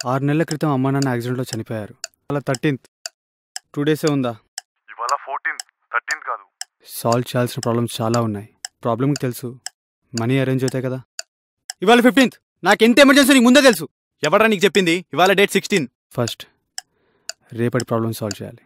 ఆరు నెలల క్రితం అమ్మా నాన్న యాక్సిడెంట్లో చనిపోయారు అలా థర్టీన్త్ టూ డేసే ఉందా ఇవాళ ఫోర్టీన్త్ థర్టీన్త్ కాదు సాల్వ్ చేయాల్సిన ప్రాబ్లమ్స్ చాలా ఉన్నాయి ప్రాబ్లమ్కి తెలుసు మనీ అరేంజ్ అవుతాయి కదా ఇవాళ ఫిఫ్టీన్త్ నాకు ఎంత ఎమర్జెన్సీ నీకు ముందే తెలుసు ఎవరా నీకు చెప్పింది ఇవాళ డేట్ సిక్స్టీన్ ఫస్ట్ రేపటి ప్రాబ్లమ్ సాల్వ్ చేయాలి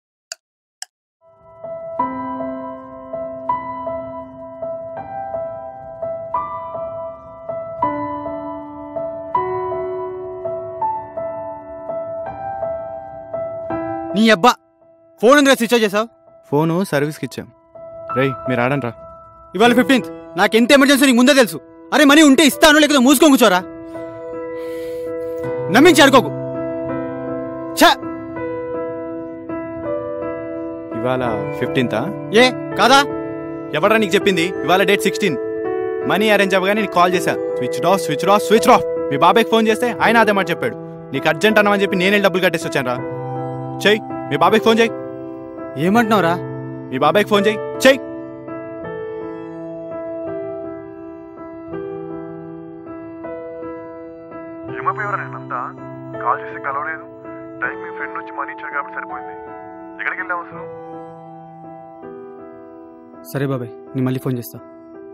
నీ అబ్బా ఫోన్ ఎందుకు స్విచ్ ఆఫ్ చేసావు ఫోను సర్వీస్కి ఇచ్చాం రేయ్ మీరు ఆడండి రా ఇవాళ ఫిఫ్టీన్త్ నాకు ఎంత ఎమర్జెన్సీ నీకు ముందే తెలుసు అరే మనీ ఉంటే ఇస్తాను లేకపోతే మూసుకొని కూర్చోరా నమ్మించి అడుకోకు ఛ ఇవాళ ఫిఫ్టీన్తా ఏ కాదా ఎవరా నీకు చెప్పింది ఇవాళ డేట్ సిక్స్టీన్ మనీ అరేంజ్ అవ్వగానే నీకు కాల్ చేశా switch off switch off switch off మీ బాబాయ్కి ఫోన్ చేస్తే ఆయన అదే మాట చెప్పాడు నీకు అర్జెంట్ అన్నమని చెప్పి నేనే డబ్బులు కట్టేసి వచ్చాను రా చెయ్యి మీ బాబాయ్కి ఫోన్ చేయి ఏమంటున్నావురా మీ బాబాయ్కి ఫోన్ చేయి చెయ్యి ఏమైపోయారా నేనంతా కాల్ చేస్తే కలవలేదు టైం మీ ఫ్రెండ్ నుంచి మనీ ఇచ్చాడు కాబట్టి సరిపోయింది ఎక్కడికి వెళ్ళావు అసలు సరే బాబాయ్ నేను మళ్ళీ ఫోన్ చేస్తా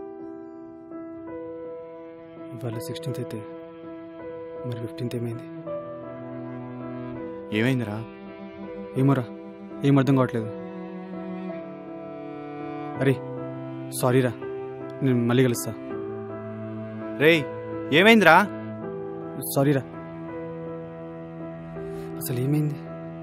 ఇవాళ సిక్స్టీన్త్ అయితే మరి ఫిఫ్టీన్త్ ఏమైంది ఏమైందిరా ఏమోరా ఏం అర్థం కావట్లేదు అరే సారీరా నేను మళ్ళీ కలుస్తా రేయ్ ఏమైందిరా సారీరా అసలు ఏమైంది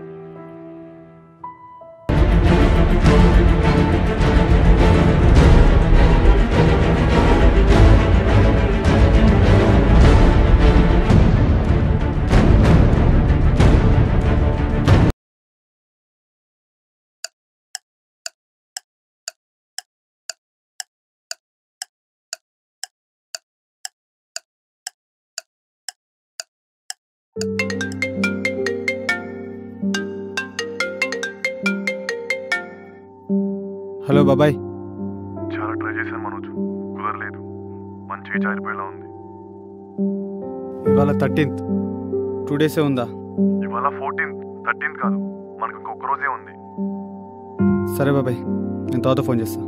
హలో బాబాయ్ చాలా ట్రై చేశాను మనోజ్ కుదరలేదు మంచిగా జారిపోయేలా ఉంది ఇవాళ థర్టీన్త్ టూ డేసే ఉందా ఇవాళ ఫోర్టీన్త్ థర్టీన్త్ కాదు మనకు ఇంకొక రోజే ఉంది సరే బాబాయ్ నేను తర్వాత ఫోన్ చేస్తా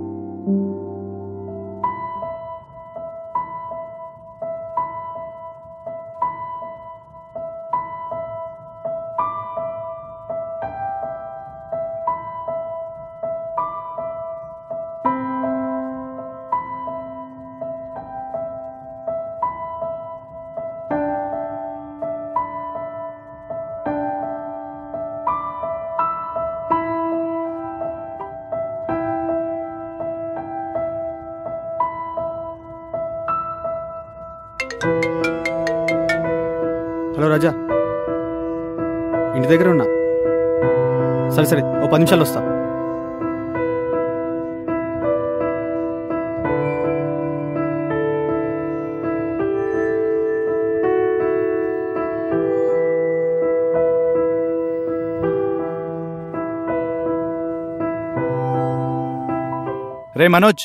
హలో రాజా ఇంటి దగ్గర ఉన్నా సరే సరే ఓ పది నిమిషాలు వస్తా రే మనోజ్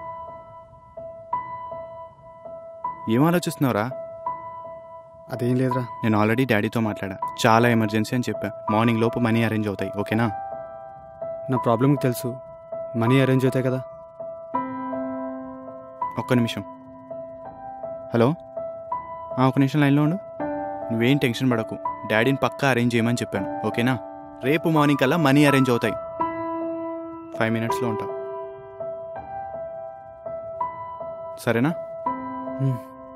ఏం ఆలోచిస్తున్నావురా అదేం లేదురా నేను ఆల్రెడీ డాడీతో మాట్లాడా చాలా ఎమర్జెన్సీ అని చెప్పా మార్నింగ్ లోపు మనీ అరేంజ్ అవుతాయి ఓకేనా నా ప్రాబ్లంకి తెలుసు మనీ అరేంజ్ అవుతాయి కదా ఒక్క నిమిషం హలో ఆ, ఒక నిమిషం లైన్లో ఉండు నువ్వేం టెన్షన్ పడకు డాడీని పక్కా అరేంజ్ చేయమని చెప్పాను ఓకేనా రేపు మార్నింగ్ కల్లా మనీ అరేంజ్ అవుతాయి ఫైవ్ మినిట్స్లో ఉంటా సరేనా హ్మ్.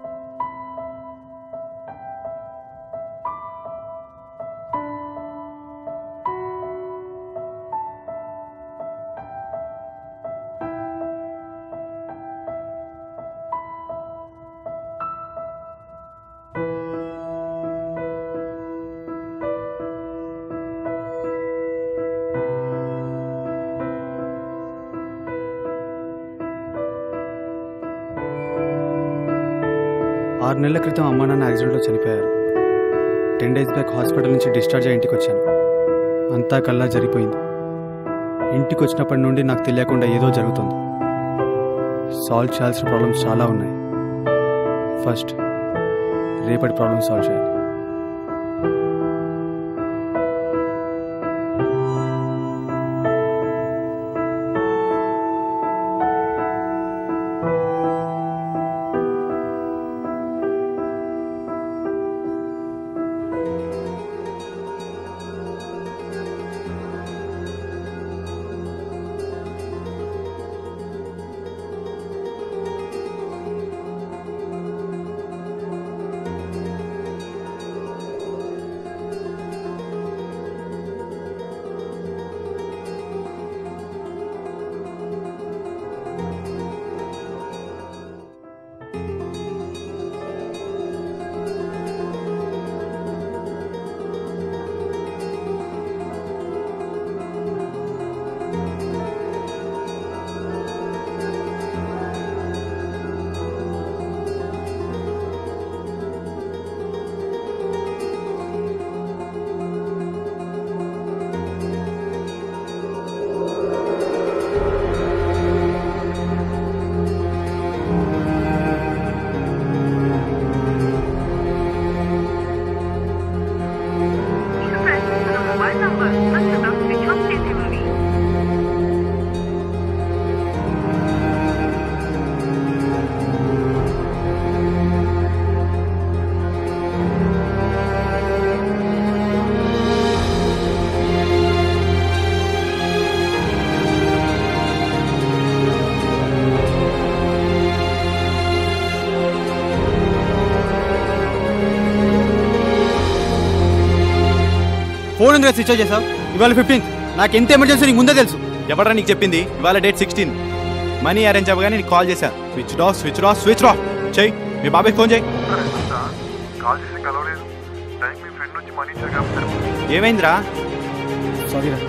ఆరు నెలల క్రితం అమ్మా నాన్న యాక్సిడెంట్లో చనిపోయారు టెన్ డేస్ బ్యాక్ హాస్పిటల్ నుంచి డిశ్చార్జ్ అయ్యి ఇంటికి వచ్చాను అంతా కల్లా జరిగిపోయింది ఇంటికి వచ్చినప్పటి నుండి నాకు తెలియకుండా ఏదో జరుగుతుంది సాల్వ్ చేయాల్సిన ప్రాబ్లమ్స్ చాలా ఉన్నాయి ఫస్ట్ రేపటి ప్రాబ్లమ్ సాల్వ్ చేయాలి ఫోన్ ఎందుకు స్విచ్ ఆఫ్ చేసావు ఇవాళ ఫిఫ్టీన్త్ నాకు ఎంత ఎమర్జెన్సీ నీకు ముందే తెలుసు ఎవడరా నీకు చెప్పింది ఇవాళ డేట్ సిక్స్టీన్ మనీ అరేంజ్ అవ్వగానే నీకు కాల్ చేశా switch off switch off switch off చెయ్యి మీ బాబాయ్ ఫోన్ చేయి ఇదంతా కాల్ చేసి కలవలేదు టైం మీ ఫ్రెండ్ నుంచి మనీ ఇచ్చారు కాబట్టి సరిపోయింది ఏమైందిరా సారీ రా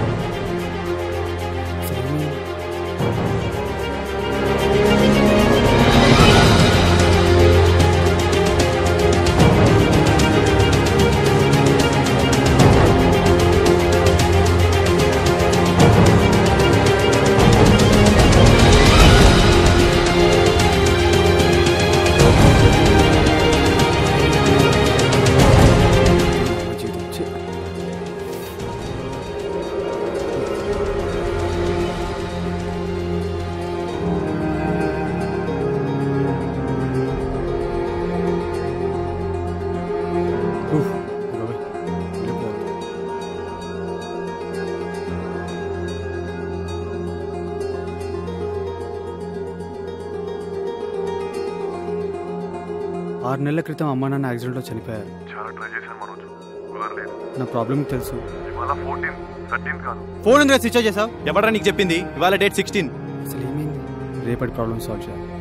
ఆరు నెలల క్రితం అమ్మ నాన్న యాక్సిడెంట్లో చనిపోయారు చాలా ట్రై చేశాను మనోజ్ కుదరలేదు నా ప్రాబ్లం తెలుసు ఇవాళ ఫోర్టీన్ థర్టీన్ కాదు ఫోన్ ఎందుకు స్విచ్ ఆఫ్ చేసావు ఎవడరా నీకు చెప్పింది ఇవాళ డేట్ సిక్స్టీన్ అసలు ఏమైంది రేపటి ప్రాబ్లం సాల్వ్ చేయాలి